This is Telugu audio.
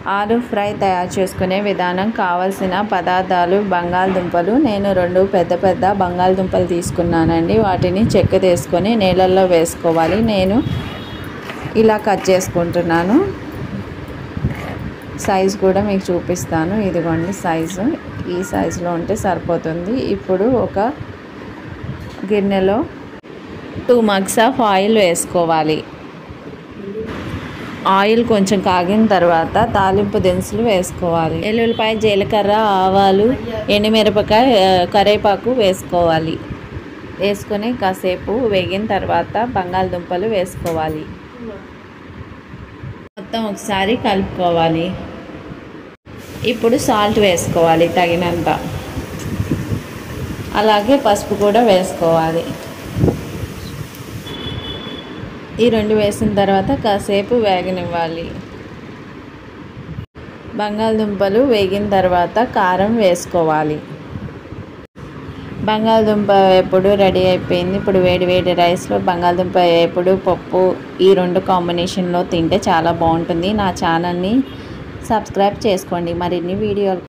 ఆలు ఫ్రై తయారు చేసుకునే విధానం కావలసిన పదార్థాలు బంగాళదుంపలు నేను రెండు పెద్ద పెద్ద బంగాళదుంపలు తీసుకున్నానండి వాటిని చెక్క తీసుకొని నీళ్ళల్లో వేసుకోవాలి నేను ఇలా కట్ చేసుకుంటున్నాను సైజు కూడా మీకు చూపిస్తాను ఇదిగోండి సైజు ఈ సైజులో ఉంటే సరిపోతుంది ఇప్పుడు ఒక గిన్నెలో టూ మగ్స్ ఆఫ్ ఆయిల్ వేసుకోవాలి ఆయిల్ కొంచెం కాగిన తర్వాత తాలింపు దినుసులు వేసుకోవాలి ఎల్లుల్లిపాయ జీలకర్ర ఆవాలు ఎండుమిరపకాయ ఆ, కరివేపాకు వేసుకోవాలి వేసుకొని కాసేపు వేగిన తర్వాత బంగాళదుంపలు వేసుకోవాలి మొత్తం ఒకసారి కలుపుకోవాలి ఇప్పుడు సాల్ట్ వేసుకోవాలి తగినంత అలాగే పసుపు కూడా వేసుకోవాలి ఈ రెండు వేసిన తర్వాత కాసేపు వేగనివ్వాలి బంగాళదుంపలు వేగిన తర్వాత కారం వేసుకోవాలి బంగాళదుంప ఎప్పుడు రెడీ అయిపోయింది ఇప్పుడు వేడి వేడి రైస్లో బంగాళదుంప ఎప్పుడు పప్పు ఈ రెండు కాంబినేషన్లో తింటే చాలా బాగుంటుంది నా ఛానల్ని సబ్స్క్రైబ్ చేసుకోండి మరిన్ని వీడియోలు